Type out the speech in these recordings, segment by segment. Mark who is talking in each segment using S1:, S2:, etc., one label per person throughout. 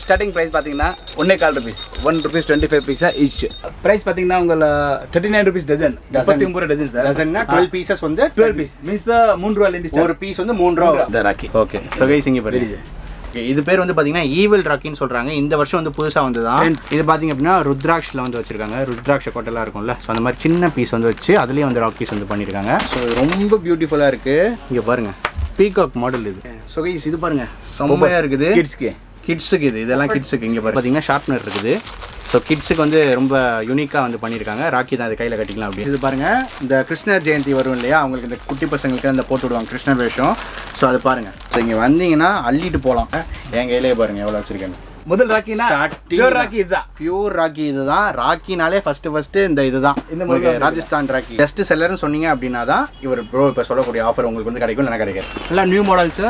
S1: Starting price பார்த்தீங்கன்னா ஒன்னே கால் rupees one rupees twenty five paisa each price பார்த்தீங்கன்னா உங்களை தேர்ட்டி நைன் ருபீஸ் டஜன் முப்பத்தி ஒன்பது டஜன் சார்
S2: டசன்னா டுவெல் பீசஸ் வந்து
S1: டுவெல் பீஸ் மீன்ஸ் மூணு ரூபாயிலேருந்து
S2: ஒரு பீஸ் வந்து மூணு ரூபா
S1: இந்த ராக்கி
S2: ஓகே ஸோ கைஸ் இங்கே பாருங்க Okay, இது பேர் வந்து பார்த்தீங்கன்னா ஈவில் ராக்கின்னு சொல்கிறாங்க இந்த வருஷம் வந்து புதுசாக வந்து தான் இது பார்த்தீங்க அப்படின்னா ருத்ராக்ஷில் வந்து வச்சிருக்காங்க ருத்ராட்ச கொட்டெல்லாம் இருக்கும்ல ஸோ அந்த மாதிரி சின்ன பீஸ் வந்து வச்சு அதுலேயும் வந்து ராக்கீஸ் வந்து பண்ணியிருக்காங்க ஸோ ரொம்ப பியூட்டிஃபுல்லாக இருக்குது இங்கே பாருங்க பீகாக் மாடல் இது ஸோ கைஸ் இது பாருங்க செம்மையாக இருக்குது
S1: கிட்ஸ்க்கு
S2: கிட்ஸுக்கு இது இதெல்லாம் கிட்ஸுக்கு இங்கே பாருங்க பார்த்தீங்கன்னா ஷார்ப்னர் இருக்குது ஸோ கிட்ஸுக்கு வந்து ரொம்ப யூனிக்காக வந்து பண்ணியிருக்காங்க ராக்கி தான் அது கையில் கட்டிக்கலாம் அப்படி இது பாருங்க இந்த கிருஷ்ணர் ஜெயந்தி வரும் இல்லையா அவங்களுக்கு இந்த குட்டி பசங்களுக்கு அந்த போட்டு விடுவாங்க கிருஷ்ணர் வேஷம் ஸோ அது பாருங்க ஸோ இங்கே வந்தீங்கன்னா அள்ளிட்டு போகலாம் என் கையிலே பாருங்க எவ்வளோ வச்சிருக்கேன்
S1: முதல் ராக்கினா
S2: Starting-
S1: பியூர் ராக்கி இதுதான்
S2: பியூர் ராக்கி இதுதான் ராக்கினாலே ஃபர்ஸ்ட் ஃபர்ஸ்ட் இந்த இதுதான்
S1: இந்த
S2: உங்களுக்கு
S1: மாதிரி
S2: ராஜஸ்தான் ராக்கி ஜஸ்ட் செல்லர்னு சொன்னீங்க அப்படின்னா தான் இவர் ப்ரோ இப்போ சொல்லக்கூடிய ஆஃபர் உங்களுக்கு வந்து கிடைக்கும் இல்லைனா கிடைக்காது எல்லாம் நியூ மாடல்ஸ்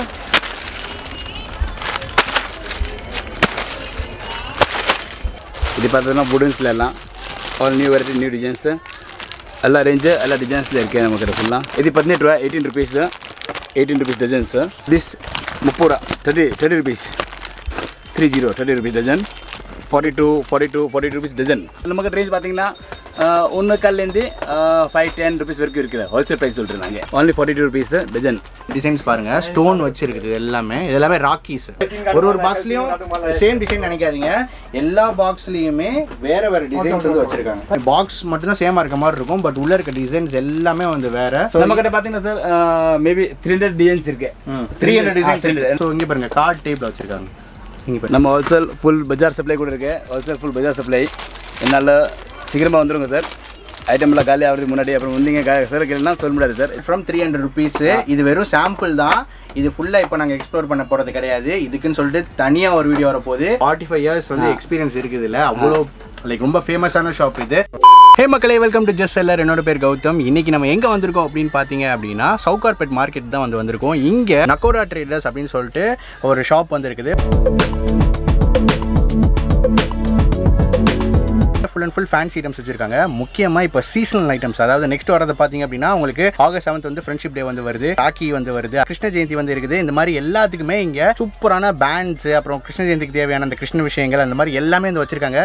S1: இது பார்த்தீங்கன்னா வுடன்ஸில் எல்லாம் all new variety new designs எல்லா ரேஞ்சு எல்லா டிசைன்ஸில் இருக்குது நமக்கு ஃபுல்லாக இது பதினெட்டு ரூபா eighteen rupees eighteen rupees dozens this முப்பது ரூபா thirty thirty rupees three zero thirty rupees dozen forty two forty two forty rupees dozen நமக்கு ரேஞ்ச் பார்த்தீங்கன்னா ஒன்று கால்லேருந்து ஃபைவ் டென் ருபீஸ் வரைக்கும் இருக்குது ஹோல்சேல் ப்ரைஸ் சொல்லிட்டுருந்தாங்க only forty two rupees dozen
S2: designs பாருங்க ஸ்டோன் வச்சிருக்குது இது எல்லாமே இது எல்லாமே ராக்கீஸ் ஒரு ஒரு பாக்ஸ்லயும் சேம் டிசைன் நினைக்காதீங்க எல்லா பாக்ஸ்லயுமே வேற வேற டிசைன்ஸ் வந்து வச்சிருக்காங்க பாக்ஸ் மட்டும் தான் சேமா இருக்க மாதிரி இருக்கும் பட் உள்ள இருக்க டிசைன்ஸ் எல்லாமே வந்து வேற
S1: நம்ம கிட்ட பார்த்தீங்கன்னா sir maybe three hundred designs இருக்கு
S2: த்ரீ ஹண்ட்ரட் டிசைன்ஸ்
S1: 300.
S2: ஸோ இங்க பாருங்க கார்ட் டைப்ல வச்சிருக்காங்க இங்க பாருங்க
S1: நம்ம ஹோல்சேல் ஃபுல் பஜார் சப்ளை கூட இருக்கு ஹோல்சேல் ஃபுல் பஜார் சப்ளை என்னால் சீக்கிரமாக வந்துருங்க சார் ஐட்டம்லாம் காலி ஆகிறதுக்கு முன்னாடி அப்புறம் வந்தீங்க சார் கேட்கலாம் சொல்ல முடியாது sir
S2: from three hundred rupees இது வெறும் சாம்பிள் தான் இது ஃபுல்லாக இப்போ நாங்கள் எக்ஸ்ப்ளோர் பண்ண போகிறது கிடையாது இதுக்குன்னு சொல்லிட்டு தனியாக ஒரு வீடியோ வரப்போகுது ஃபார்ட்டி ஃபைவ் இயர்ஸ் வந்து எக்ஸ்பீரியன்ஸ் இருக்குது இல்லை அவ்வளோ லைக் ரொம்ப ஃபேமஸான ஷாப் இது ஹே மக்களே வெல்கம் டு ஜஸ்ட் செல்லர் என்னோட பேர் கௌதம் இன்னைக்கு நம்ம எங்கே வந்திருக்கோம் அப்படின்னு பார்த்தீங்க அப்படின்னா சவுகார்பேட் மார்க்கெட் தான் வந்து வந்திருக்கோம் இங்கே நக்கோடா ட்ரேடர்ஸ் அப்படின்னு சொல்லிட்டு ஒரு ஷாப் வந்து இருக்குது full and full fancy items வச்சிருக்காங்க முக்கியமாக இப்போ சீசனல் ஐட்டம்ஸ் அதாவது நெக்ஸ்ட் வரது பார்த்தீங்க அப்படின்னா உங்களுக்கு ஆகஸ்ட் செவன்த் வந்து ஃப்ரெண்ட்ஷிப் டே வந்து வருது ராக்கி வந்து வருது கிருஷ்ண ஜெயந்தி வந்து இருக்குது இந்த மாதிரி எல்லாத்துக்குமே இங்கே சூப்பரான பேண்ட்ஸ் அப்புறம் கிருஷ்ண ஜெயந்திக்கு தேவையான அந்த கிருஷ்ண விஷயங்கள் அந்த மாதிரி எல்லாமே வந்து வச்சிருக்காங்க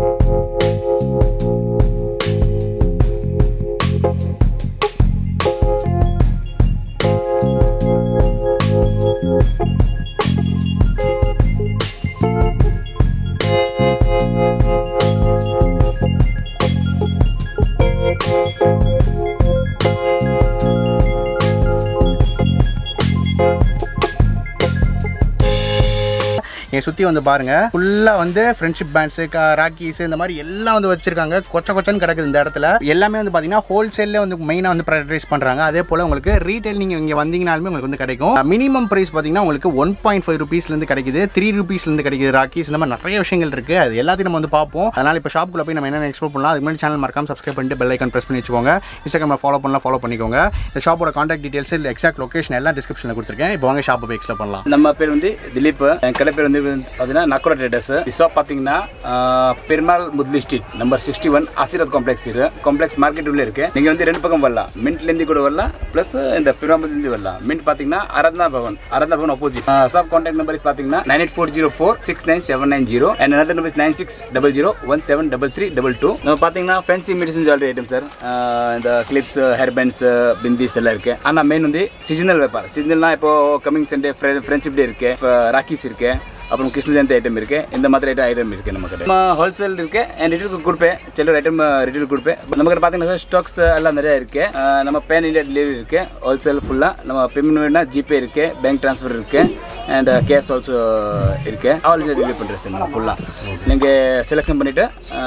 S2: என் சுற்றி வந்து பாருங்க ஃபுல்லாக வந்து ஃப்ரெண்ட்ஷிப் பேண்ட்ஸு ராக்கீஸ் இந்த மாதிரி எல்லாம் வந்து வச்சிருக்காங்க கொச்ச கொச்சன்னு கிடக்குது இந்த இடத்துல எல்லாமே வந்து பார்த்தீங்கன்னா ஹோல்சேல்லே வந்து மெயினாக வந்து ப்ரைஸ் பண்ணுறாங்க அதே போல் உங்களுக்கு ரீட்டைல் நீங்கள் இங்கே வந்தீங்கனாலுமே உங்களுக்கு வந்து கிடைக்கும் மினிமம் ப்ரைஸ் பார்த்தீங்கன்னா உங்களுக்கு ஒன் பாயிண்ட் ஃபைவ் ருபீஸ்லேருந்து கிடைக்குது த்ரீ ருபீஸ்லேருந்து கிடைக்குது ராக்கீஸ் இந்த மாதிரி நிறைய விஷயங்கள் இருக்குது அது எல்லாத்தையும் நம்ம வந்து பார்ப்போம் அதனால் இப்போ ஷாப்புக்குள்ள போய் நம்ம என்னென்ன எக்ஸ்ப்ளோர் பண்ணலாம் அதுக்கு முன்னாடி சேனல் மறக்காம சப்ஸ்கிரைப் பண்ணிட்டு பெல் ஐக்கான் ப்ரெஸ் பண்ணி வச்சுக்கோங்க இன்ஸ்டாகிராமில் ஃபாலோ பண்ணலாம் ஃபாலோ பண்ணிக்கோங்க இந்த ஷாப்போட கான்டாக்ட் டீட்டெயில்ஸ் இல்லை எக்ஸாக்ட் லொகேஷன் எல்லாம் டிஸ்கிரிப்ஷனில் கொடுத்துருக்கேன் இப்போ வாங்க ஷாப்பை போய் எக்ஸ்ப்ளோர் பண்ணலாம்
S1: நம்ம பேர் வந்து திலீப் என் கடை பேர் வந்து பார்த்தீங்கன்னா நக்கோரா ட்ரேடர்ஸ் ஷாப் பார்த்தீங்கன்னா Perumal Mudali street number sixty one Ashirvad complex இது காம்ப்ளெக்ஸ் மார்க்கெட் உள்ள இருக்கு நீங்கள் வந்து ரெண்டு பக்கம் வரலாம் மின்ட்லேருந்து கூட வரலாம் ப்ளஸ் இந்த பெருமாள்லேருந்து வரலாம் மின்ட் பார்த்தீங்கன்னா Aradhana Bhavan Aradhana Bhavan opposite shop contact number பார்த்தீங்கன்னா nine eight four zero four six nine seven nine zero and another number is nine six double zero one seven double three double two நம்ம பார்த்தீங்கன்னா ஃபேன்சி மெடிசன் jewellery item sir இந்த clips hair bands bindis எல்லாம் இருக்கு ஆனால் main வந்து seasonal வியாபாரம் சீசனல்னா இப்போ கமிங் சண்டே ஃப்ரெண்ட்ஷிப் டே இருக்கு ராக்கிஸ் இருக்கு அப்புறம் கிருஷ்ண ஜெயந்தி ஐட்டம் இருக்கு இந்த மாதிரி ஐட்டம் ஐட்டம் இருக்கு நம்ம கிட்ட நம்ம ஹோல்சேல் இருக்கு அண்ட் ரிட்டேல் கொடுப்பேன் சில ஐட்டம் ரிட்டேல் கொடுப்பேன் நம்ம கிட்ட பார்த்தீங்கன்னா ஸ்டாக்ஸ் எல்லாம் நிறைய இருக்கு அஹ் நம்ம பேன் இண்டியா டெலிவரி இருக்கு ஹோல்சேல் ஃபுல்லாக நம்ம பேமெண்ட் வேணும்னா ஜிபே இருக்கு பேங்க் ட்ரான்ஸ்ஃபர் இருக்கு அண்ட் கேஷ் ஆல்சோ இருக்கு ஆல் இண்டியா டெலிவரி பண்ணுறேன் சார் நம்ம ஃபுல்லாக நீங்கள் செலெக்ஷன் பண்ணிவிட்டு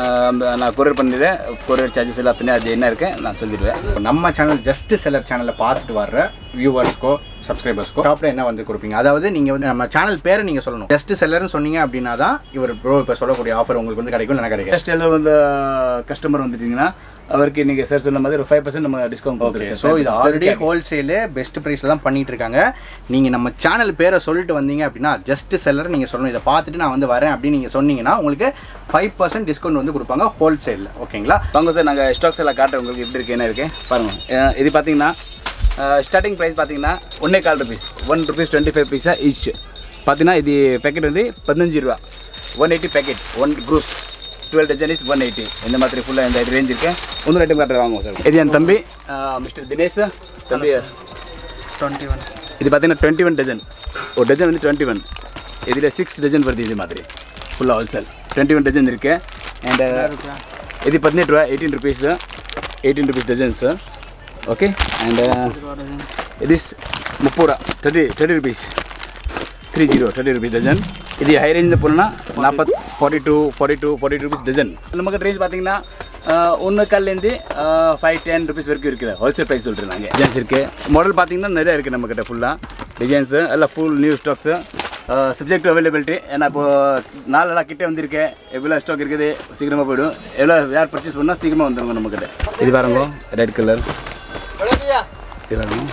S1: நான் கொரியர் பண்ணிடுறேன் கொரியர் சார்ஜஸ் எல்லாம் பின்னாடி அது என்ன இருக்கு நான் சொல்லிடுவேன்
S2: இப்போ நம்ம சேனல் ஜஸ்ட் செலர் சேனலை பார்த்துட்டு வர்ற வியூவர்ஸ்க்கோ சப்ஸ்கிரைபர்ஸ்க்கோ ஷாப்பில் என்ன வந்து கொடுப்பீங்க அதாவது நீங்கள் வந்து நம்ம சேனல் பேரை நீங்கள் சொல்லணும் ஜஸ்ட் செல்லர்னு சொன்னீங்க அப்படின்னா தான் இவர் ப்ரோ இப்போ சொல்லக்கூடிய ஆஃபர் உங்களுக்கு வந்து கிடைக்கும் இல்லைனா கிடைக்கும்
S1: ஃபஸ்ட் எல்லாம் வந்து கஸ்டமர் வந்துட்டீங்கன்னா அவருக்கு நீங்கள் சார் சொன்ன மாதிரி ஒரு ஃபைவ் பர்சன்ட் நம்ம டிஸ்கவுண்ட் கொடுக்குறோம்
S2: ஸோ இது ஆல்ரெடி ஹோல்சேலு பெஸ்ட் ப்ரைஸில் தான் பண்ணிட்டு இருக்காங்க நீங்கள் நம்ம சேனல் பேரை சொல்லிட்டு வந்தீங்க அப்படின்னா ஜஸ்ட் செல்லர் நீங்கள் சொல்லணும் இதை பார்த்துட்டு நான் வந்து வரேன் அப்படின்னு நீங்கள் சொன்னீங்கன்னா உங்களுக்கு ஃபைவ் பர்சன்ட் டிஸ்கவுண்ட் வந்து கொடுப்பாங்க ஹோல்சேலில் ஓகேங்களா
S1: வாங்க சார் நாங்கள் ஸ்டாக்ஸ் எல்லாம் காட்டுறோம் உங்களுக்கு எப்படி இருக்கு என்ன இருக்கு பாருங்க அஹ் இது பார்த்தீங்கன்னா ஸ்டார்டிங் ப்ரைஸ் பார்த்தீங்கன்னா ஒன்றே கால் rupees one rupees twenty five paisa each பார்த்தீங்கன்னா இது பேக்கெட் வந்து பதினஞ்சு ரூபா one eighty packet one gross twelve dozen is one eighty இந்த மாதிரி ஃபுல்லாக இந்த ரேஞ்ச் இருக்கு இன்னொரு ஐட்டம் காட்டுற வாங்குவோம் சார் இது என் தம்பி மிஸ்டர் தினேஷ் தம்பி
S2: டுவெண்ட்டி ஒன்
S1: இது பார்த்தீங்கன்னா டுவெண்ட்டி ஒன் டஜன் ஒரு டஜன் வந்து டுவெண்ட்டி ஒன் இதில் சிக்ஸ் டஜன் வருது இது மாதிரி ஃபுல்லாக ஹோல்சேல் டுவெண்ட்டி ஒன் டஜன் இருக்கு அண்ட் இது பதினெட்டு ரூபா eighteen rupees eighteen rupees dozens okay and இது முப்பது ரூபா thirty thirty rupees three zero thirty rupees dozen இது ஹை ரேஞ்சில் போனால் நாற்பத் forty two forty two forty rupees dozen நமக்கு ரேஞ்ச் பார்த்தீங்கன்னா ஒன்று கல்லேருந்து ஃபைவ் டென் ருபீஸ் வரைக்கும் இருக்குது ஹோல்சேல் ப்ரைஸ் சொல்லிட்டு நாங்கள் டிசைன்ஸ் இருக்குது மாடல் பார்த்தீங்கன்னா நிறைய இருக்குது நம்மக்கிட்ட ஃபுல்லாக டிசைன்ஸு எல்லாம் full new stocks subject availability ஏன்னா இப்போ நாளெல்லாம் கிட்டே வந்திருக்கேன் எவ்வளோ ஸ்டாக் இருக்குது சீக்கிரமாக போயிடும் எவ்வளோ யார் பர்ச்சேஸ் பண்ணால் சீக்கிரமாக வந்துருங்க நம்மக்கிட்ட இது பாருங்க ரெட் கலர் இது பாருங்க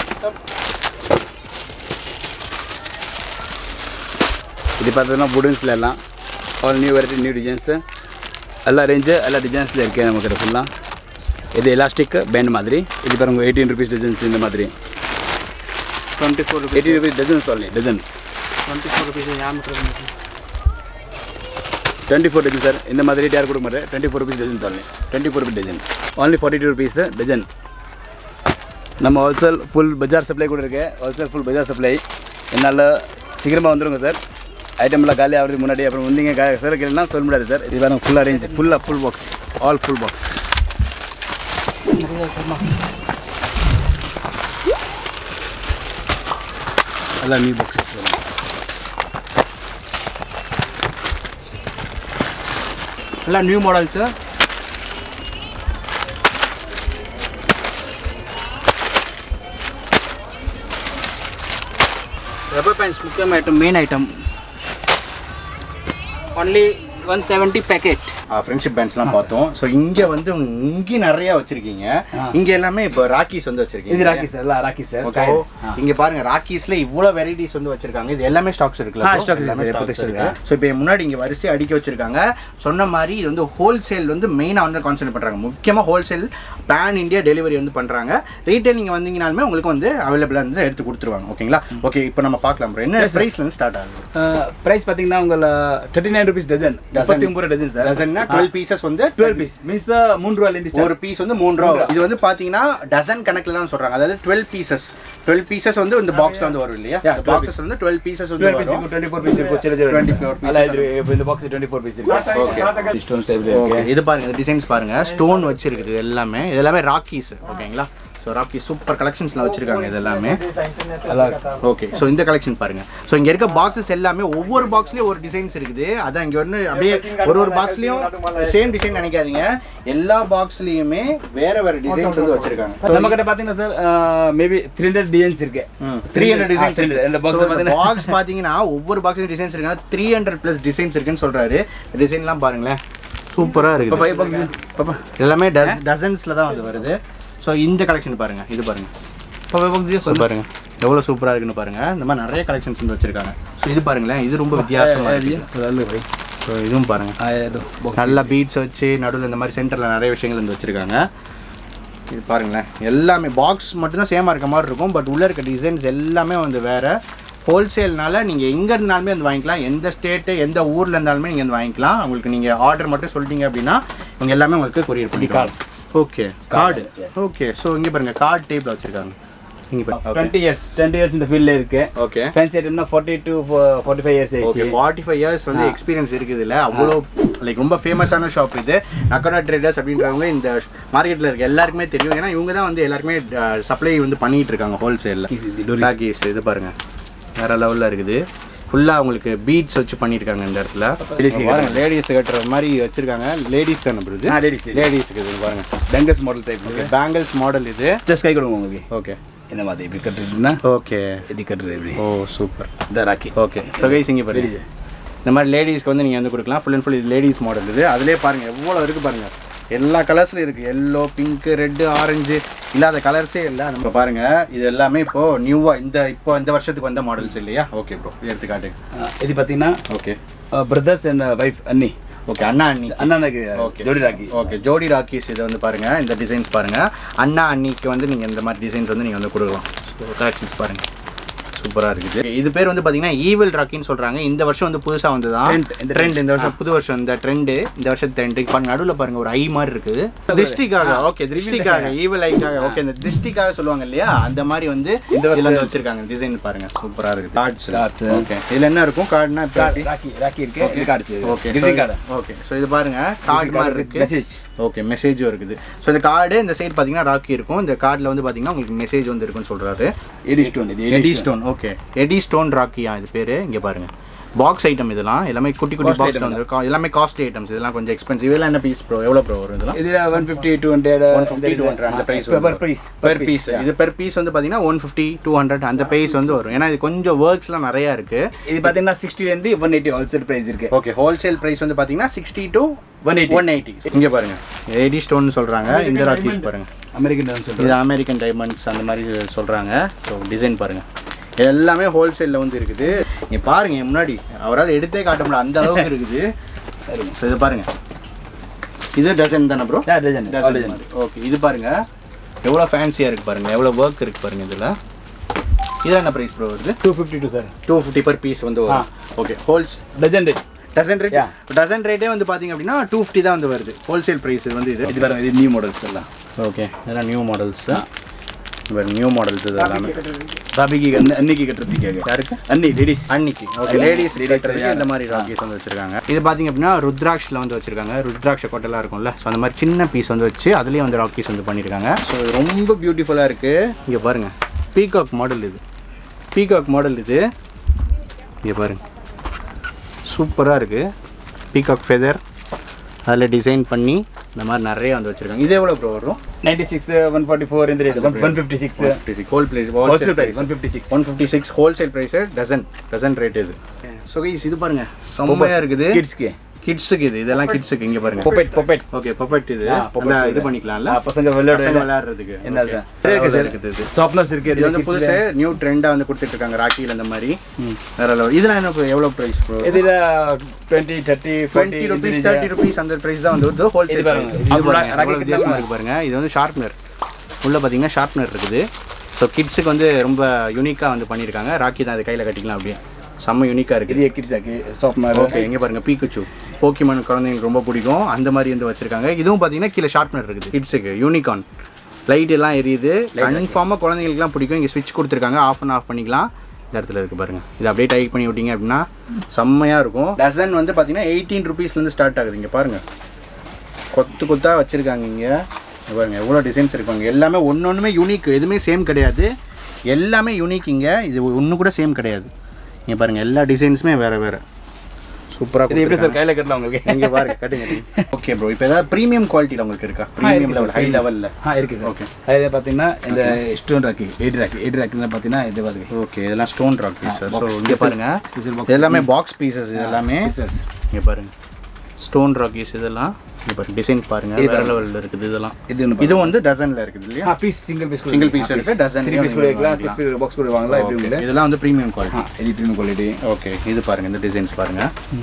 S1: இது பார்த்தீங்கன்னா வுடன்ஸில் எல்லாம் all new variety new designs எல்லா ரேஞ்சு எல்லா டிசைன்ஸில் இருக்குது நமக்கு ஃபுல்லாக இது எலாஸ்டிக் பேண்ட் மாதிரி இது பாருங்க எயிட்டீன் ருபீஸ் டஜன்ஸ் இந்த மாதிரி
S2: twenty four rupees
S1: eighteen rupees dozen சொல்லி டஜன்
S2: டுவெண்ட்டி ஃபோர் ருபீஸ் ஏமாத்துறது
S1: டுவெண்ட்டி ஃபோர் டஜன் சார் இந்த மாதிரி யார் கொடுக்க மாட்டேன் டுவெண்ட்டி ஃபோர் ருபீஸ் டஜன் சொல்லி twenty four rupees dozen only forty two rupees dozen நம்ம ஹோல்சேல் ஃபுல் பஜார் சப்ளை கூட இருக்கு ஹோல்சேல் ஃபுல் பஜார் சப்ளை என்னால் சீக்கிரமாக வந்துருங்க சார் ஐட்டம்லாம் காலி ஆகிறதுக்கு முன்னாடி அப்புறம் வந்தீங்க சார் இல்லைன்னா சொல்ல முடியாது சார் இது பாருங்க ஃபுல் அரேஞ்ச் ஃபுல்லாக full box all full box எல்லாம் நியூ பாக்ஸஸ்
S2: எல்லாம் நியூ மாடல்ஸு ரப்பர் பேண்ட்ஸ் முக்கியமான item main item only one seventy packet friendship பேண்ட்ஸ்லாம் பார்த்தோம் ஸோ இங்கே வந்து இங்கே நிறைய வச்சிருக்கீங்க இங்கே எல்லாமே இப்போ ராக்கீஸ் வந்து வச்சிருக்கீங்க
S1: இது ராக்கி சார் எல்லாம் ராக்கி சார்
S2: ஓகே இங்க பாருங்க ராக்கீஸ்ல இவ்வளவு வெரைட்டிஸ் வந்து வச்சிருக்காங்க இது எல்லாமே ஸ்டாக்ஸ் இருக்குல்ல
S1: ஆ,
S2: bro?
S1: stocks
S2: எல்லாமே
S1: இருக்கு,
S2: stocks
S1: இப்போதைக்கு
S2: இருக்கு ஸோ இப்போ முன்னாடி இங்க வரிசை அடிக்க வச்சிருக்காங்க சொன்ன மாதிரி இது வந்து ஹோல்சேல் வந்து மெயினா வந்து கான்சென்ட் பண்றாங்க முக்கியமா ஹோல்சேல் பேன் இந்தியா டெலிவரி வந்து பண்றாங்க ரீட்டைல் நீங்க வந்தீங்கனாலுமே உங்களுக்கு வந்து அவைலபிளா இருந்து எடுத்து கொடுத்துருவாங்க ஓகேங்களா ஓகே இப்போ நம்ம பார்க்கலாம் bro. என்ன பிரைஸ்ல இருந்து ஸ்டார்ட் ஆகுது
S1: ப்ரைஸ் பார்த்தீங்கன்னா உங்களை தேர்ட்டி நைன் ருபீஸ் டஜன் முப்பத்தி ஒன்பது ரூபா டஜன் சார்
S2: டசன்னா டுவெல் பீசஸ் வந்து
S1: டுவெல் பீஸ் மீன்ஸ் மூணு ரூபாயிலேருந்து
S2: ஒரு பீஸ் வந்து மூணு ரூபா இது வந்து பாத்தீங்கன்னா டசன் கணக்குல தான் சொல்றாங்க அதாவது டுவெல் பீசஸ் டுவெல் பீசஸ் வந்து இந்த பாக்ஸ்ல வந்து வரும் இல்லையா
S1: Yeah, 12
S2: பாக்ஸஸ் வந்து டுவெல் பீசஸ் வந்து
S1: டுவெல் பீஸ்
S2: வரும்
S1: டுவெண்ட்டி ஃபோர் பீஸ் இருக்கும் சில சில
S2: 24 pieces.
S1: நல்லா இது இப்போ இந்த பாக்ஸ் டுவெண்ட்டி ஃபோர் பீஸ் இருக்கு ஸ்டோன்ஸ் டைப்ல
S2: ஓகே
S1: இருக்கு
S2: இது பாருங்க இந்த டிசைன்ஸ் பாருங்க ஸ்டோன் வச்சிருக்குது இது எல்லாமே இது எல்லாமே ராக்கீஸ் ஓகேங்களா ஸோ ராக்கி சூப்பர் கலெக்ஷன்ஸ்ல வச்சிருக்காங்க இது எல்லாமே
S1: நல்லா
S2: ஓகே ஸோ இந்த கலெக்ஷன் பாருங்க ஸோ இங்க இருக்க பாக்ஸஸ் எல்லாமே ஒவ்வொரு பாக்ஸ்லயும் ஒரு டிசைன்ஸ் இருக்குது அதான் இங்க வந்து அப்படியே ஒரு ஒரு பாக்ஸ்லயும் சேம் டிசைன் நினைக்காதீங்க எல்லா பாக்ஸ்லயுமே வேற வேற டிசைன்ஸ் வந்து வச்சிருக்காங்க
S1: நம்ம கிட்ட பாத்தீங்கன்னா sir maybe three hundred designs இருக்கு
S2: த்ரீ ஹண்ட்ரட் டிசைன்ஸ்
S1: இந்த பாக்ஸ் பாத்தீங்கன்னா
S2: பாக்ஸ் பாத்தீங்கன்னா ஒவ்வொரு பாக்ஸ்லயும் டிசைன்ஸ் இருக்கு த்ரீ ஹண்ட்ரட் பிளஸ் டிசைன்ஸ் இருக்குன்னு சொல்றாரு டிசைன்லாம் பாருங்களேன் சூப்பரா
S1: இப்போ
S2: இருக்கு
S1: ஃபைவ் பாக்ஸ் பாப்பா
S2: எல்லாமே டசன்ஸ்ல தான் வந்து வருது ஸோ இந்த கலெக்ஷன் பாருங்க இது பாருங்க
S1: ஃபைவ் பாக்ஸ்
S2: இது பாருங்க எவ்வளவு சூப்பரா இருக்குன்னு பாருங்க இந்த மாதிரி நிறைய கலெக்ஷன்ஸ் வந்து வச்சிருக்காங்க ஸோ இது பாருங்களேன் இது ரொம்ப வித்தியாசமா இருக்கு ஸோ இதுவும் பாருங்க நல்ல பீட்ஸ் வச்சு நடுவில் இந்த மாதிரி சென்டரில் நிறைய விஷயங்கள் வந்து வச்சுருக்காங்க இது பாருங்களேன் எல்லாமே பாக்ஸ் மட்டும்தான் சேமாக இருக்க மாதிரி இருக்கும் பட் உள்ளே இருக்க டிசைன்ஸ் எல்லாமே வந்து வேறு ஹோல்சேல்னால நீங்கள் எங்கே இருந்தாலுமே வந்து வாங்கிக்கலாம் எந்த ஸ்டேட்டு எந்த ஊரில் இருந்தாலுமே நீங்கள் வந்து வாங்கிக்கலாம் உங்களுக்கு நீங்கள் ஆர்டர் மட்டும் சொல்லிட்டீங்க அப்படின்னா இவங்க எல்லாமே உங்களுக்கு கொரியர் பண்ணிக்கலாம் ஓகே கார்டு ஓகே ஸோ இங்கே பாருங்கள் கார்டு டைப்பில் வச்சுருக்காங்க இங்கே பாருங்க
S1: டுவெண்ட்டி இயர்ஸ் டுவெண்ட்டி இயர்ஸ் இந்த ஃபீல்டில் இருக்கு
S2: ஓகே
S1: ஃபேன்சி ஐட்டம்னா forty two forty five years
S2: okay
S1: ஆயிடுச்சு
S2: ஃபார்ட்டி ஃபைவ் இயர்ஸ் வந்து எக்ஸ்பீரியன்ஸ் இருக்குது இல்லை அவ்வளோ லைக் ரொம்ப ஃபேமஸான ஷாப் இது நக்கோடா ட்ரேடர்ஸ் அப்படின்றவங்க இந்த மார்க்கெட்டில் இருக்க எல்லாருக்குமே தெரியும் ஏன்னா இவங்க தான் வந்து எல்லாருக்குமே சப்ளை வந்து பண்ணிட்டு இருக்காங்க ஹோல்சேலில் டாக்கீஸ் இது பாருங்க வேற லெவலில் இருக்குது ஃபுல்லாக உங்களுக்கு பீட்ஸ் வச்சு பண்ணியிருக்காங்க இந்த இடத்துல
S1: Ladies க்கு
S2: பாருங்க லேடிஸ் கட்டுற மாதிரி வச்சிருக்காங்க லேடிஸ் தானே bro இது
S1: ஆ லேடிஸ்
S2: லேடிஸ்க்கு இது பாருங்க
S1: bangles model type
S2: bangles model இது
S1: ஜஸ்ட் கை கொடுங்க உங்களுக்கு
S2: ஓகே
S1: இந்த மாதிரி இப்படி கட்டுறதுன்னா
S2: ஓகே
S1: இப்படி கட்டுறது இப்படி
S2: ஓ சூப்பர்
S1: இந்த ராக்கி
S2: ஓகே ஸோ கைஸ் இங்கே பாருங்க இந்த மாதிரி லேடிஸ்க்கு வந்து நீங்கள் வந்து கொடுக்கலாம் ஃபுல் அண்ட் ஃபுல் இது லேடிஸ் மாடல் இது அதிலே பாருங்கள் எவ்வளோ இருக்குது பாருங்கள் எல்லா கலர்ஸ்லையும் இருக்குது எல்லோ பிங்க்கு ரெட்டு ஆரஞ்சு இல்லாத கலர்ஸே இல்லை நம்ம பாருங்கள் இது எல்லாமே இப்போது நியூவாக இந்த இப்போ இந்த வருஷத்துக்கு வந்த மாடல்ஸ் இல்லையா ஓகே ப்ரோ எடுத்துக்காட்டு
S1: இது பார்த்தீங்கன்னா
S2: ஓகே
S1: பிரதர்ஸ் அண்ட் வைஃப் அண்ணி
S2: ஓகே அண்ணா அண்ணி
S1: அண்ணனுக்கு
S2: Okay.
S1: ஜோடி ராக்கி
S2: ஓகே ஜோடி ராக்கீஸ் இதை வந்து பாருங்கள் இந்த டிசைன்ஸ் பாருங்கள் அண்ணா அண்ணிக்கு வந்து நீங்கள் இந்த மாதிரி டிசைன்ஸ் வந்து நீங்கள் வந்து கொடுக்கலாம் ஸோ கலெக்ஷன்ஸ் பாருங்கள் சூப்பரா இருக்குது இது பேர் வந்து பாத்தீங்கன்னா ஈவில் ராக்கின்னு சொல்றாங்க இந்த வருஷம் வந்து புதுசா வந்ததான்
S1: Trend, இந்த
S2: ட்ரெண்ட் இந்த வருஷம் புது வருஷம் இந்த ட்ரெண்ட் இந்த வருஷம் ட்ரெண்ட் பாருங்க நடுவுல பாருங்க ஒரு ஐ மாதிரி இருக்குது திருஷ்டிக்காக ஓகே திருஷ்டிக்காக ஈவில் ஐக்காக ஓகே இந்த திருஷ்டிக்காக சொல்லுவாங்க இல்லையா அந்த மாதிரி வந்து இதுல வந்து வச்சிருக்காங்க டிசைன் பாருங்க சூப்பரா இருக்கு கார்ட்ஸ்
S1: Cards.
S2: ஓகே இதுல என்ன இருக்கும் கார்டுனா
S1: ராக்கி ராக்கி இருக்கு இது card
S2: okay
S1: green card
S2: okay so இது பாருங்க கார்டு மாதிரி இருக்கு
S1: மெசேஜ்
S2: ஓகே மெசேஜும் இருக்குது ஸோ இந்த கார்டு இந்த சைடு பார்த்தீங்கன்னா ராக்கி இருக்கும் இந்த கார்டில் வந்து பார்த்தீங்கன்னா உங்களுக்கு மெசேஜ் வந்து இருக்குன்னு சொல்கிறாரு
S1: எடி ஸ்டோன் இது
S2: AD stone okay AD stone ராக்கியா இது பேர் இங்கே பாருங்க பாக்ஸ் ஐட்டம் இதெல்லாம் எல்லாமே குட்டி குட்டி
S1: Costly
S2: பாக்ஸ்
S1: item
S2: வந்து கா- எல்லாமே காஸ்ட்லி ஐட்டம்ஸ் இதெல்லாம் கொஞ்சம் எக்ஸ்பென்சிவ் இதெல்லாம் என்ன பீஸ் ப்ரோ எவ்வளோ ப்ரோ வரும் இதெல்லாம்
S1: இதுல ஒன் ஃபிஃப்டி டூ ஹண்ட்ரட்
S2: 150, 200 அந்த price
S1: per price
S2: per piece இது பெர் பீஸ் வந்து பார்த்தீங்கன்னா ஒன் ஃபிஃப்டி டூ ஹண்ட்ரட் அந்த ப்ரைஸ் வந்து வரும் ஏன்னா இது கொஞ்சம் ஒர்க்ஸ்லாம் நிறையா இருக்குது
S1: இது பாத்தீங்கன்னா சிக்ஸ்டிலேருந்து ஒன் எயிட்டி ஹோல்சேல் ப்ரைஸ் இருக்கு
S2: ஓகே ஹோல்சேல் ப்ரைஸ் வந்து பார்த்தீங்கன்னா sixty to
S1: one eighty
S2: one eighty இங்கே பாருங்க எடி ஸ்டோன் சொல்கிறாங்க இந்த ராக்கீஸ் பாருங்க
S1: அமெரிக்கன் டான்ஸ் சொல்றேன்
S2: இது அமெரிக்கன் டைமண்ட்ஸ் அந்த மாதிரி சொல்கிறாங்க ஸோ டிசைன் பாருங்க எல்லாமே ஹோல்சேலில் வந்து இருக்குது நீங்க பாருங்க என் முன்னாடி அவரால் எடுத்தே காட்ட முடியல அந்த அளவுக்கு இருக்குது ஸோ இது பாருங்க இது டசன் தானே ப்ரோ
S1: டஜன் டஜன்
S2: ஓகே இது பாருங்க எவ்வளோ ஃபேன்சியாக இருக்குது பாருங்க எவ்வளோ ஒர்க் இருக்குது பாருங்க இதில் இது என்ன ப்ரைஸ் ப்ரோ வருது
S1: two fifty two sir
S2: two fifty per piece வந்து வரும் ஓகே ஹோல்ஸ்
S1: dozen rate
S2: dozen rate
S1: Yeah.
S2: Dozen ரேட்டே வந்து பார்த்தீங்க அப்படின்னா டூ ஃபிஃப்டி தான் வந்து வருது ஹோல்சேல் ப்ரைஸ் வந்து இது
S1: இது பாருங்க இது நியூ மாடல்ஸ் எல்லாம்
S2: ஓகே இதெல்லாம் நியூ மாடல்ஸ் நியூ மாடல்ஸ் இது எல்லாமே
S1: ராபிக்கு அன்ன- அன்னைக்கு கட்டுறதுக்காக
S2: யாருக்கு
S1: அன்னி லேடிஸ்
S2: அன்னிக்கு okay ladies
S1: Ladies,
S2: ladies
S1: yeah.
S2: இந்த மாதிரி ராக்கீஸ் வந்து வச்சிருக்காங்க இது பார்த்தீங்க அப்படின்னா ருத்ராக்ஷில் வந்து வச்சிருக்காங்க ருத்ராட்ச கொட்டெல்லாம் இருக்கும்ல ஸோ அந்த மாதிரி சின்ன பீஸ் வந்து வச்சு அதுலேயும் வந்து ராக்கீஸ் வந்து பண்ணியிருக்காங்க ஸோ இது ரொம்ப பியூட்டிஃபுல்லாக இருக்குது இங்கே பாருங்க பீகாக் மாடல் இது பீகாக் மாடல் இது இங்கே பாருங்க சூப்பராக இருக்குது பீகாக் ஃபெதர் அதில் டிசைன் பண்ணி இந்த மாதிரி நிறைய வந்து வச்சிருக்காங்க இது எவ்வளோ ப்ரோ வரும்
S1: ninety six one forty four இந்த rate one fifty six
S2: whole place
S1: wholesale price one fifty six
S2: one fifty six wholesale price dozen dozen rate இது ஸோ கைஸ் இது பாருங்க செம்மையாக இருக்குது
S1: கிட்ஸ்க்கு
S2: கிட்ஸுக்கு இது இதெல்லாம் கிட்ஸுக்கு இங்கே பாருங்க
S1: பொப்பெட் பொப்பெட்
S2: ஓகே பப்பட் இது
S1: ஆ, puppet
S2: அந்த இது
S1: இது.
S2: பண்ணிக்கலாம்ல
S1: பசங்க விளையாட
S2: பசங்க விளையாடுறதுக்கு
S1: என்ன
S2: Okay.
S1: இருக்கு
S2: இருக்கு
S1: சார்
S2: இருக்குது இது
S1: ஷாப்னர்ஸ் இருக்கு
S2: இது வந்து புதுசு நியூ ட்ரெண்டாக வந்து கொடுத்துட்டு இருக்காங்க ராக்கியில் இந்த மாதிரி வேற level. இதெல்லாம் என்ன bro? எவ்வளோ ப்ரைஸ் ப்ரோ
S1: இதுல twenty thirty
S2: twenty rupees thirty rupees அந்த ப்ரைஸ் தான் வந்து வருது ஹோல்சேல்
S1: இது பாருங்க.
S2: இது
S1: அப்புறம்
S2: பாருங்க எவ்வளோ
S1: racket
S2: வித்தியாசமா இருக்கு பாருங்க இது வந்து ஷார்ப்னர் உள்ள பார்த்தீங்கன்னா ஷார்ப்னர் இருக்குது ஸோ கிட்ஸுக்கு வந்து ரொம்ப யூனிக்காக வந்து பண்ணியிருக்காங்க ராக்கி தான் அது கையில் கட்டிக்கலாம் அப்படியே செம்ம யூனிக்காக இருக்குது
S1: இது கிட்ஸ் ஆக்கி ஷாப்னர்
S2: ஓகே இங்கே பாருங்க பீக்குச்சு போக்கிமான் குழந்தைங்களுக்கு ரொம்ப பிடிக்கும் அந்த மாதிரி வந்து வச்சிருக்காங்க இதுவும் பார்த்தீங்கன்னா கீழே ஷார்ப்னர் இருக்குது கிட்ஸுக்கு யூனிகான் லைட் எல்லாம் எரியுது கன்ஃபார்மாக குழந்தைங்களுக்குலாம் பிடிக்கும் இங்கே ஸ்விட்ச் கொடுத்துருக்காங்க ஆஃப் அண்ட் ஆஃப் பண்ணிக்கலாம் இந்த இடத்துல இருக்குது பாருங்க இது அப்படியே டைப் பண்ணி விட்டீங்க அப்படின்னா செம்மையாக இருக்கும் டசன் வந்து பார்த்தீங்கன்னா எயிட்டீன் ருபீஸ்லேருந்து ஸ்டார்ட் ஆகுது இங்கே பாருங்க கொத்து கொத்தா வச்சுருக்காங்க இங்கே பாருங்க எவ்வளோ டிசைன்ஸ் இருப்பாங்க எல்லாமே ஒன்று ஒன்றுமே யூனிக் எதுவுமே சேம் கிடையாது எல்லாமே யூனிக் இங்கே இது ஒன்று கூட சேம் கிடையாது இங்கே பாருங்க எல்லா டிசைன்ஸுமே வேறு வேறு சூப்பராக
S1: இது எப்படி சார் கையில கட்டலாம் உங்களுக்கு
S2: இங்கே பாருங்க கட்டுங்க ஓகே ப்ரோ இப்போ ஏதாவது ப்ரீமியம் குவாலிட்டியில் உங்களுக்கு இருக்கா ப்ரீமியம் லெவல் ஹை லெவலில்
S1: ஆ இருக்கு சார் ஓகே அது பார்த்தீங்கன்னா இந்த stone rakhi eight rakhi eight ராக்கினா பார்த்தீங்கன்னா இது பாருங்க
S2: ஓகே இதெல்லாம் stone rakhi pieces so
S1: box
S2: இங்கே
S1: special-
S2: பாருங்க
S1: special box.
S2: இது எல்லாமே பாக்ஸ் பீசஸ் இது எல்லாமே
S1: Pieces.
S2: இங்கே பாருங்க ஸ்டோன் ராக்கீஸ் இதெல்லாம் இங்கே பாருங்க டிசைன் பாருங்க வேற லெவலில் இருக்குது இதெல்லாம்
S1: இது ஒன்று
S2: இது வந்து டசனில் இருக்குது இல்லையா
S1: ஆ piece single piece
S2: Single piece இருக்கு, dozen
S1: த்ரீ பீஸ் கூட இருக்கலாம் சிக்ஸ் பீஸ் பாக்ஸ் கூட வாங்கலாம் எப்படி உங்களுக்கு
S2: இதெல்லாம் வந்து ப்ரீமியம் குவாலிட்டி
S1: ஆ இது ப்ரீமியம் குவாலிட்டி
S2: ஓகே இது பாருங்க இந்த டிசைன்ஸ் பாருங்க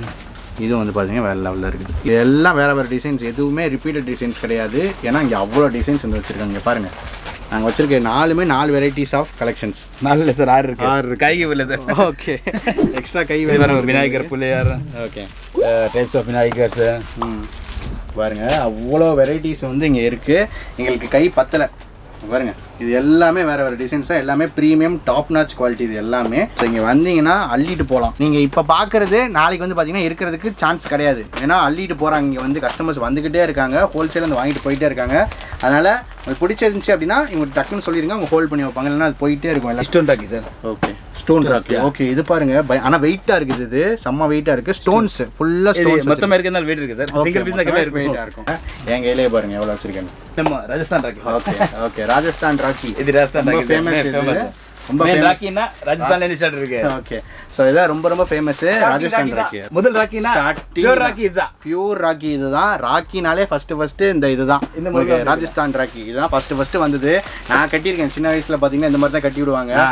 S2: இது வந்து பார்த்தீங்கன்னா வேறு லெவலில் இருக்குது இது எல்லாம் வேறு வேறு டிசைன்ஸ் எதுவுமே ரிப்பீட்டட் டிசைன்ஸ் கிடையாது ஏன்னா இங்கே அவ்வளோ டிசைன்ஸ் வந்து வச்சுருக்காங்க இங்க பாருங்க நாங்கள் வச்சிருக்க நாலுமே நாலு வெரைட்டிஸ் ஆஃப் கலெக்ஷன்ஸ்
S1: நல்ல சார் ஆறு இருக்கு
S2: ஆறு இருக்கு.
S1: கைக்கு இல்லை சார்
S2: ஓகே எக்ஸ்ட்ரா கை
S1: இது பாருங்க Vinayagar Pillaiyar
S2: okay
S1: types of விநாயகர்ஸ்
S2: ம் பாருங்க அவ்வளோ வெரைட்டிஸ் வந்து இங்கே இருக்குது எங்களுக்கு கை பத்தலை பாருங்க இது எல்லாமே வேற வேற டிசைன்ஸ் தான் எல்லாமே ப்ரீமியம் டாப் நாச் குவாலிட்டி இது எல்லாமே ஸோ இங்கே வந்தீங்கன்னா அள்ளிட்டு போகலாம் நீங்கள் இப்போ பார்க்குறது நாளைக்கு வந்து பார்த்தீங்கன்னா இருக்கிறதுக்கு சான்ஸ் கிடையாது ஏன்னா அள்ளிட்டு போகிறாங்க இங்கே வந்து கஸ்டமர்ஸ் வந்துக்கிட்டே இருக்காங்க ஹோல்சேல் வந்து வாங்கிட்டு போயிட்டே இருக்காங்க அதனால் உங்களுக்கு பிடிச்சிருந்துச்சு அப்படின்னா இவங்க டக்குன்னு சொல்லிடுங்க அவங்க ஹோல்ட் பண்ணி வைப்பாங்க இல்லைன்னா அது போயிட்டே இருக்கும் எல்லாம்
S1: stone rakhi sir
S2: okay stone rakhi okay இது பாருங்க பய- ஆனா வெயிட்டா இருக்குது இது செம்ம வெயிட்டா இருக்கு ஸ்டோன்ஸ் ஃபுல்லா
S1: இது
S2: ஸ்டோன்ஸ்
S1: மொத்தமாக இருக்கிறதுனால வெயிட் இருக்கு சார் சிங்கிள் பீஸ் தான் கம்மியாக இருக்கும்
S2: வெயிட்டா இருக்கும் என் கையிலே பாருங்க எவ்வளவு வச்சிருக்கேன்
S1: நம்ம ராஜஸ்தான் ராக்கி
S2: ஓகே ஓகே ராஜஸ்தான் ராக்கி
S1: இது ராஜஸ்தான்
S2: ரொம்ப
S1: ராக்கி
S2: ஃபேமஸ் இது ரொம்ப
S1: மெயின்
S2: ஃபேமஸ்
S1: ராக்கினா ராஜஸ்தான்ல இருந்து ஸ்டார்ட் இருக்கு
S2: ஓகே ஸோ இதான் ரொம்ப ரொம்ப ஃபேமஸ் ராஜஸ்தான் ராக்கி
S1: முதல் ராக்கினா
S2: Starting
S1: பியூர் ராக்கி இதுதான்
S2: பியூர் ராக்கி இதுதான் ராக்கினாலே ஃபர்ஸ்ட் ஃபர்ஸ்ட் இந்த இதுதான்
S1: இந்த மாதிரி
S2: Okay, ராஜஸ்தான் ராக்கி இதுதான் ஃபர்ஸ்ட் ஃபர்ஸ்ட் வந்தது நான் கட்டியிருக்கேன் சின்ன வயசுல பாத்தீங்கன்னா இந்த மாதிரி தான் கட்டி விடுவாங்க
S1: ஆ.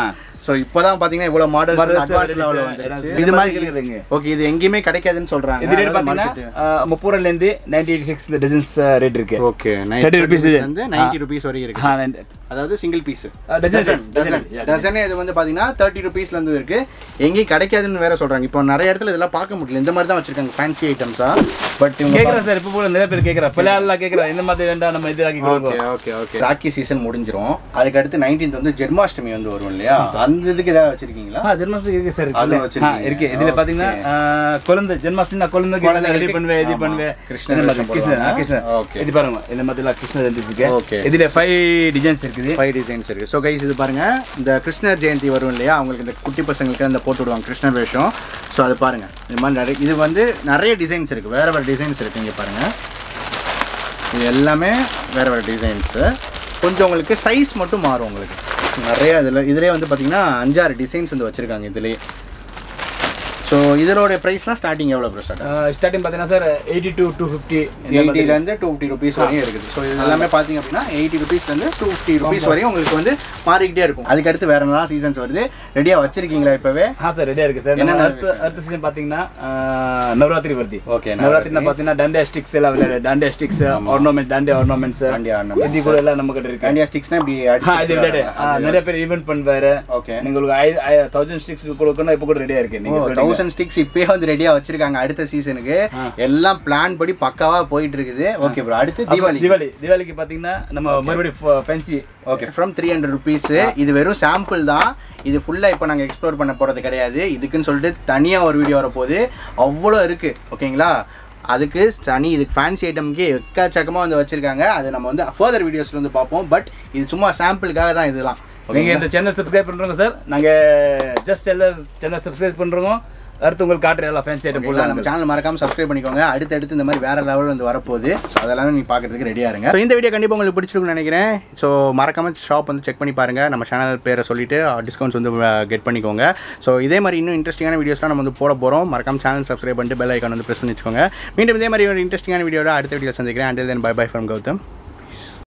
S2: ஸோ இப்போதான் பார்த்தீங்கன்னா இவ்வளோ மாடல்ஸ்
S1: Models
S2: அட்வான்ஸ்
S1: release
S2: லெவலில்
S1: ஆயிடுச்சு.
S2: வந்துருச்சு
S1: இந்த
S2: இது
S1: மாதிரி
S2: மாதிரி
S1: இருக்குதுங்க.
S2: ஓகே இது எங்கேயுமே கிடைக்காதுன்னு சொல்றாங்க
S1: இது ரேட்
S2: அதாவது
S1: பார்த்தீங்கன்னா
S2: market.
S1: முப்பது ரூபாயிலேருந்து நைன்டி எயிட்டி சிக்ஸ் இந்த டஜன்ஸ் ரேட் இருக்கு
S2: ஓகே
S1: 30 rupees இது.
S2: வந்து நைன்டி ருபீஸ் வரையும் இருக்கு
S1: ஆ, நைன்-
S2: அதாவது சிங்கிள் பீஸ்
S1: ஆ, dozen, dozen,
S2: டசன்
S1: yeah.
S2: டசனே இது வந்து பார்த்தீங்கன்னா தேர்ட்டி ருபீஸ்ல இருந்து இருக்கு எங்கேயும் கிடைக்காதுன்னு வேற சொல்றாங்க இப்போ நிறைய இடத்துல இதெல்லாம் பார்க்க முடியல இந்த மாதிரி தான் வச்சிருக்காங்க ஃபேன்சி ஐட்டம்ஸா பட் இவங்க
S1: கேக்குறேன் சார் இப்போ போல நிறைய பேர் கேட்குறேன் பிள்ளை எல்லாம் கேட்குறேன் இந்த மாதிரி வேண்டாம் நம்ம இது ஆக்கி
S2: ஓகே
S1: கொடுப்போம்
S2: ஓகே ஓகே ராக்கி சீசன் முடிஞ்சிரும் அதுக்கு அடுத்து நைன்டீன்த் வந்து ஜென்மாஷ்டமி வந்து வரும் இல்லையா அந்த இதுக்கு ஏதாவது வச்சிருக்கீங்களா
S1: ஆ ஜென்மாஷ்டமி இருக்கு சார்
S2: அது
S1: இருக்கு. ஆ
S2: வச்சிருக்கீங்க.
S1: இருக்கு இதுல பாத்தீங்கன்னா ஆ, குழந்தை ஜென்மாஷ்டமி நான் குழந்தைக்கு ரெடி
S2: குழந்தைகளுக்கு-
S1: பண்ணுவேன் இது
S2: ஆமா.
S1: பண்ணுவேன்
S2: கிருஷ்ணர்
S1: இந்த மாதிரி
S2: வேஷம்
S1: கிருஷ்ணர் ஆ,
S2: போடுவாங்க.
S1: கிருஷ்ணர்
S2: Okay.
S1: இது பாருங்க இந்த மாதிரிலாம் கிருஷ்ணர் இருந்துருக்கு
S2: Okay.
S1: இதுல ஃபைவ் டிசைன்ஸ் இருக்குது
S2: ஃபைவ் டிசைன்ஸ் இருக்கு ஸோ கைஸ் இது பாருங்க இந்த கிருஷ்ணர் ஜெயந்தி வரும் இல்லையா அவங்களுக்கு இந்த குட்டி பசங்களுக்கு அந்த போட்டு விடுவாங்க கிருஷ்ணர் வேஷம் ஸோ அது பாருங்க இது மாதிரி நிறைய இது வந்து நிறைய டிசைன்ஸ் இருக்கு வேற வேற டிசைன்ஸ் இருக்கு இங்க பாருங்க இது எல்லாமே வேற வேற டிசைன்ஸு கொஞ்சம் உங்களுக்கு சைஸ் மட்டும் மாறும் உங்களுக்கு நிறைய இதில் இதுலேயே வந்து பார்த்தீங்கன்னா அஞ்சாறு டிசைன்ஸ் வந்து வச்சுருக்காங்க இதுலேயே ஸோ இதோட ப்ரைஸ்லாம் ஸ்டார்டிங் எவ்வளோ ப்ரோ ஸ்டார்ட்
S1: ஸ்டார்டிங் பார்த்தீங்கன்னா sir eighty to two fifty
S2: எயிட்டிலேருந்து டூ ஃபிஃப்டி ருபீஸ் வரையும் இருக்குது ஸோ இது எல்லாமே பார்த்தீங்க அப்படின்னா எயிட்டி ருபீஸ்லேருந்து டூ ஃபிஃப்டி ருபீஸ் வரையும் உங்களுக்கு வந்து மாறிக்கிட்டே இருக்கும் அதுக்கடுத்து வேற என்னலாம் சீசன்ஸ் வருது ரெடியாக வச்சிருக்கீங்களா இப்போவே
S1: ஆ சார் ரெடியா இருக்கு சார்
S2: என்னென்ன
S1: நம்ம அடுத்த அடுத்த சீசன் பாத்தீங்கன்னா ஆ, நவராத்திரி வருது
S2: ஓகே
S1: நவராத்திரில பாத்தீங்கன்னா டண்டே ஸ்டிக்ஸ் எல்லாம் விளையாடு Dandiya sticks ornament Dandiya ornaments
S2: Dandiya ornaments.
S1: இது கூட எல்லாம் நம்ம கிட்ட இருக்கு
S2: இண்டியா ஸ்டிக்ஸ்னா இப்படி
S1: ஆ, இது விளையாடு ஆ, நிறைய பேர் ஈவென்ட் பண்ணுவாரு
S2: ஓகே
S1: உங்களுக்கு தௌசண்ட் ஸ்டிக்ஸ் கொடுக்கணும் இப்போ கூட ரெடியா இருக்கு நீங்க சொல்லுங்க
S2: தௌசண்ட் ஸ்டிக்ஸ் இப்பயே வந்து ரெடியாக வச்சிருக்காங்க அடுத்த சீசனுக்கு எல்லாம் பிளான் படி பக்காவா போயிட்டு இருக்குது ஓகே ப்ரோ அடுத்து தீபாவளி
S1: தீபாவளி தீபாவளிக்கு பாத்தீங்கன்னா நம்ம மறுபடியும் fancy
S2: okay from three hundred rupees இது வெறும் சாம்பிள் தான் இது ஃபுல்லாக இப்போ நாங்கள் எக்ஸ்ப்ளோர் பண்ண போகிறது கிடையாது இதுக்குன்னு சொல்லிட்டு தனியாக ஒரு வீடியோ வரப்போகுது அவ்வளோ இருக்குது ஓகேங்களா அதுக்கு தனி இதுக்கு ஃபேன்சி ஐட்டம்க்கு எக்கச்சக்கமாக வந்து வச்சுருக்காங்க அது நம்ம வந்து ஃபர்தர் வீடியோஸில் வந்து பார்ப்போம் பட் இது சும்மா சாம்பிளுக்காக தான் இதெல்லாம்
S1: நீங்க இந்த சேனல் சப்ஸ்கிரைப் பண்றோங்க சார் நாங்க ஜஸ்ட் எல்லாரும் சேனல் சப்ஸ்கிரைப் பண்றோம் அடுத்து உங்களுக்கு காட்டுற எல்லா ஃபேன்சி ஐட்டம்
S2: ஓகேங்களா? நம்ம
S1: போடலாம்
S2: சேனல் மறக்காம சப்ஸ்கிரைப் பண்ணிக்கோங்க அடுத்து அடுத்து இந்த மாதிரி வேற லெவல் வந்து வரப்போகுது ஸோ அதெல்லாம் நீ பார்க்கறதுக்கு ரெடியா இருங்க ஸோ இந்த வீடியோ கண்டிப்பாக உங்களுக்கு பிடிச்சிருக்கும்னு நினைக்கிறேன் ஸோ மறக்காம ஷாப் வந்து செக் பண்ணி பாருங்க நம்ம சேனல் பேரை சொல்லிட்டு டிஸ்கவுண்ட்ஸ் வந்து கெட் பண்ணிக்கோங்க ஸோ இதே மாதிரி இன்னும் இன்ட்ரெஸ்டிங்கான வீடியோஸ்லாம் நம்ம வந்து போட போகிறோம் மறக்காம சேனல் சப்ஸ்கிரைப் பண்ணிட்டு பெல் ஐக்கான் வந்து ப்ரெஸ் பண்ணி வச்சுக்கோங்க மீண்டும் இதே மாதிரி ஒரு இன்ட்ரெஸ்டிங்கான வீடியோட அடுத்த வீடியோ சந்திக்கிறேன் until then bye bye from Gautham